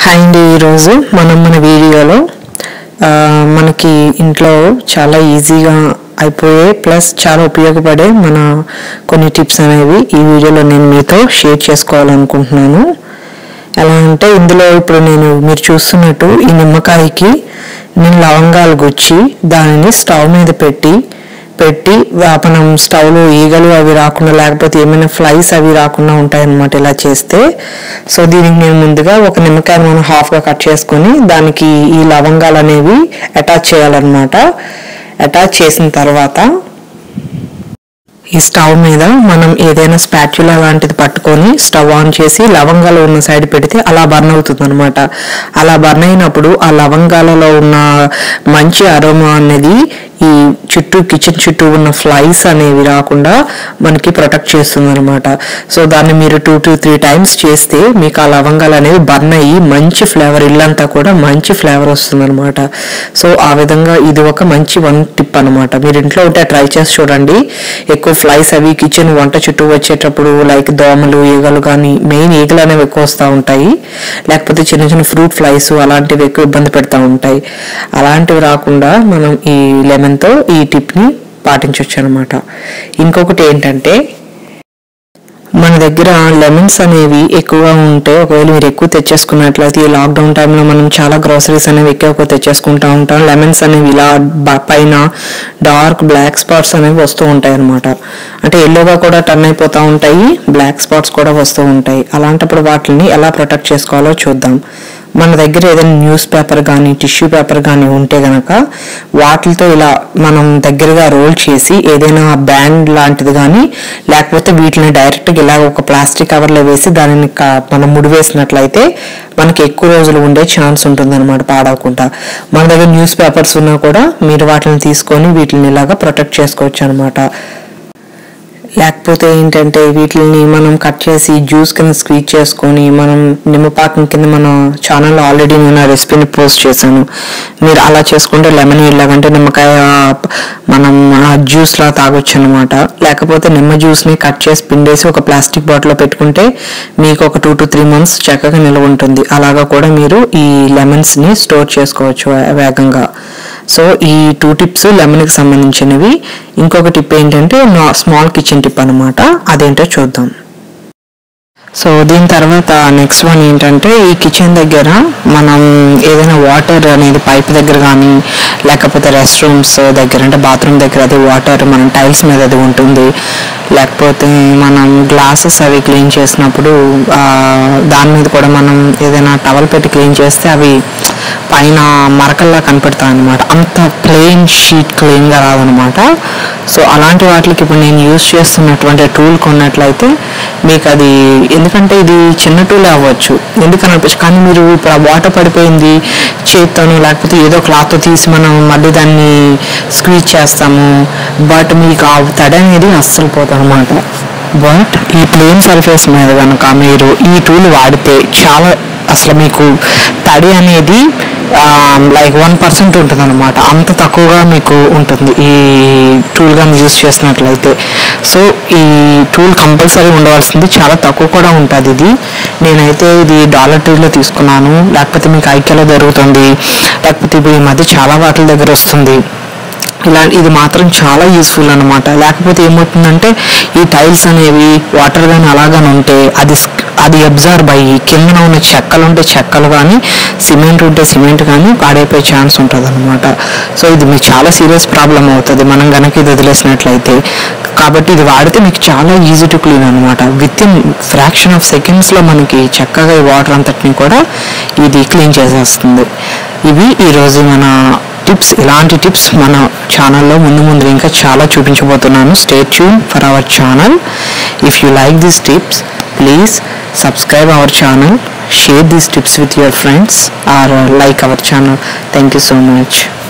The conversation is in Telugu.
హాయ్ అండి ఈరోజు మనం మన వీడియోలో ఆ, మనకి ఇంట్లో చాలా ఈజీగా అయిపోయే ప్లస్ చాలా ఉపయోగపడే మన కొన్ని టిప్స్ అనేవి ఈ వీడియోలో నేను మీతో షేర్ చేసుకోవాలనుకుంటున్నాను ఎలా అంటే ఇందులో ఇప్పుడు నేను మీరు చూస్తున్నట్టు ఈ నిమ్మకాయకి నేను లవంగాలు గుచ్చి దానిని స్టవ్ మీద పెట్టి పెట్టి వా- మనం స్టవ్లో ఈగలు అవి రాకుండా లేకపోతే ఏమైనా ఫ్లైస్ అవి రాకుండా ఉంటాయన్నమాట ఇలా చేస్తే సో దీనికి నేను ముందుగా ఒక నిమ్మకాయ మనం హాఫ్గా కట్ చేసుకొని దానికి ఈ లవంగాలు అనేవి అటాచ్ చేయాలన్నమాట అటాచ్ చేసిన తర్వాత ఈ స్టవ్ మీద మనం ఏదైనా స్పాచ్యులా లాంటిది పట్టుకొని స్టవ్ ఆన్ చేసి లవంగాలు ఉన్న సైడ్ పెడితే అలా బర్న్ అవుతుంది అనమాట అలా బర్న్ అయినప్పుడు ఆ లవంగాలలో ఉన్న మంచి అరోమా అనేది ఈ చుట్టూ కిచెన్ చుట్టూ ఉన్న ఫ్లైస్ అనేవి రాకుండా మనకి ప్రొటెక్ట్ చేస్తుంది అనమాట సో దాన్ని మీరు టూ టు త్రీ టైమ్స్ చేస్తే మీకు ఆ లవంగాలు అనేవి బర్న్ అయ్యి మంచి ఫ్లేవర్ ఇల్లంతా కూడా మంచి ఫ్లేవర్ వస్తుంది అనమాట సో ఆ విధంగా ఇది ఒక మంచి వన్ టిప్ అనమాట మీరు ఇంట్లో ఉంటే ట్రై చేసి చూడండి ఎక్కువ ఫ్లైస్ అవి కిచెన్ వంట చుట్టూ వచ్చేటప్పుడు లైక్ దోమలు ఈగలు కానీ మెయిన్ ఈగలు అనేవి ఎక్కువ వస్తూ ఉంటాయి లేకపోతే చిన్న చిన్న ఫ్రూట్ ఫ్లైస్ అలాంటివి ఎక్కువ ఇబ్బంది పెడతా ఉంటాయి అలాంటివి రాకుండా మనం ఈ లెమన్తో ఈ టిప్ని పాటించవచ్చు అనమాట ఇంకొకటి ఏంటంటే మన దగ్గర లెమన్స్ అనేవి ఎక్కువగా ఉంటే ఒకవేళ మీరు ఎక్కువ తెచ్చేసుకున్నట్లయితే ఈ లాక్డౌన్ టైంలో మనం చాలా గ్రోసరీస్ అనేవి ఎక్కువ ఎక్కువ తెచ్చేసుకుంటా ఉంటాం లెమన్స్ అనేవి ఇలా బ- పైన డార్క్ బ్లాక్ స్పాట్స్ అనేవి వస్తూ ఉంటాయి అనమాట అంటే ఎల్లోగా కూడా టర్న్ అయిపోతూ ఉంటాయి బ్లాక్ స్పాట్స్ కూడా వస్తూ ఉంటాయి అలాంటప్పుడు వాటిని ఎలా ప్రొటెక్ట్ చేసుకోవాలో చూద్దాం మన దగ్గర ఏదైనా న్యూస్ పేపర్ కానీ టిష్యూ పేపర్ కానీ ఉంటే గనక వాటితో ఇలా మనం దగ్గరగా రోల్ చేసి ఏదైనా బ్యాండ్ లాంటిది కానీ లేకపోతే వీటిని డైరెక్ట్గా ఇలా ఒక ప్లాస్టిక్ కవర్లో వేసి దానిని క- మనం ముడివేసినట్లయితే మనకి ఎక్కువ రోజులు ఉండే ఛాన్స్ ఉంటుంది అనమాట పాడవకుండా మన దగ్గర న్యూస్ పేపర్స్ ఉన్నా కూడా మీరు వాటిని తీసుకొని వీటిని ఇలాగా ప్రొటెక్ట్ చేసుకోవచ్చు అనమాట లేకపోతే ఏంటంటే వీటిని మనం కట్ చేసి జ్యూస్ కింద స్క్వీజ్ చేసుకొని మనం నిమ్మపాకం కింద మన ఛానల్లో ఆల్రెడీ నేను ఆ రెసిపీని పోస్ట్ చేశాను మీరు అలా చేసుకుంటే లెమన్ ఇలాగంటే నిమ్మకాయ మనం జ్యూస్ లా తాగొచ్చు అనమాట లేకపోతే నిమ్మ జ్యూస్ని కట్ చేసి పిండేసి ఒక ప్లాస్టిక్ బాటిల్లో పెట్టుకుంటే మీకు ఒక టూ టు త్రీ మంత్స్ చక్కగా నిల్వ ఉంటుంది అలాగా కూడా మీరు ఈ లెమన్స్ని స్టోర్ చేసుకోవచ్చు వే- వేగంగా సో ఈ టూ టిప్స్ లెమన్కి సంబంధించినవి ఇంకొక టిప్ ఏంటంటే స్మాల్ కిచెన్ టిప్ అనమాట అదేంటో చూద్దాం సో దీని తర్వాత నెక్స్ట్ వన్ ఏంటంటే ఈ కిచెన్ దగ్గర మనం ఏదైనా వాటర్ అనేది పైప్ దగ్గర కానీ లేకపోతే రెస్ట్ రూమ్స్ దగ్గర అంటే బాత్రూమ్ దగ్గర అది వాటర్ మనం టైల్స్ మీద అది ఉంటుంది లేకపోతే మనం గ్లాసెస్ అవి క్లీన్ చేసినప్పుడు ఆ, దాని మీద కూడా మనం ఏదైనా టవల్ పెట్టి క్లీన్ చేస్తే అవి పైన మరకల్లా కనపడతాయి అనమాట అంత ప్లెయిన్ షీట్ క్లీన్గా రాదనమాట సో అలాంటి వాటికి ఇప్పుడు నేను యూస్ చేస్తున్నటువంటి టూల్ కొన్నట్లయితే మీకు అది ఎందుకంటే ఇది చిన్న టూల్ అవ్వచ్చు ఎందుకని అనిపించు కానీ మీరు ఇప్పుడు ఆ వాటర్ పడిపోయింది చేత్తోనో లేకపోతే ఏదో క్లాత్ తీసి మనం మళ్ళీ దాన్ని స్క్వీజ్ చేస్తాము బట్ మీకు ఆ తడి అనేది అస్సలు పోతుంది అనమాట బట్ ఈ ప్లేన్ సర్ఫేస్ మీద కనుక మీరు ఈ టూల్ వాడితే చాలా అసలు మీకు తడి అనేది లైక్ వన్ పర్సెంట్ ఉంటుంది అనమాట అంత తక్కువగా మీకు ఉంటుంది ఈ టూల్ కానీ యూజ్ చేసినట్లయితే సో ఈ టూల్ కంపల్సరీ ఉండవలసింది చాలా తక్కువ కూడా ఉంటుంది ఇది నేనైతే ఇది డాలర్ ట్రీలో తీసుకున్నాను లేకపోతే మీకు ఐక్యలో దొరుకుతుంది లేకపోతే ఇప్పుడు ఈ మధ్య చాలా వాటిల దగ్గర వస్తుంది ఇలా ఇది మాత్రం చాలా యూస్ఫుల్ అనమాట లేకపోతే ఏమవుతుందంటే ఈ టైల్స్ అనేవి వాటర్ కానీ అలాగని ఉంటే అది స్- అది అబ్జర్వ్ అయ్యి కిందన ఉన్న చెక్కలు ఉంటే చెక్కలు కానీ సిమెంట్ ఉంటే సిమెంట్ కానీ పాడైపోయే ఛాన్స్ ఉంటుంది అనమాట సో ఇది మీకు చాలా సీరియస్ ప్రాబ్లం అవుతుంది మనం కనుక ఇది వదిలేసినట్లయితే కాబట్టి ఇది వాడితే మీకు చాలా ఈజీ టు క్లీన్ అనమాట విత్ ఇన్ ఫ్రాక్షన్ ఆఫ్ సెకండ్స్లో మనకి చక్కగా ఈ వాటర్ అంతటిని కూడా ఇది క్లీన్ చేసేస్తుంది ఇవి ఈరోజు మన టిప్స్ ఇలాంటి టిప్స్ మన ఛానల్లో ముందు ముందు ఇంకా చాలా చూపించబోతున్నాను stay tune for our channel if you like these tips please subscribe our channel share these tips with your friends or like our channel thank you so much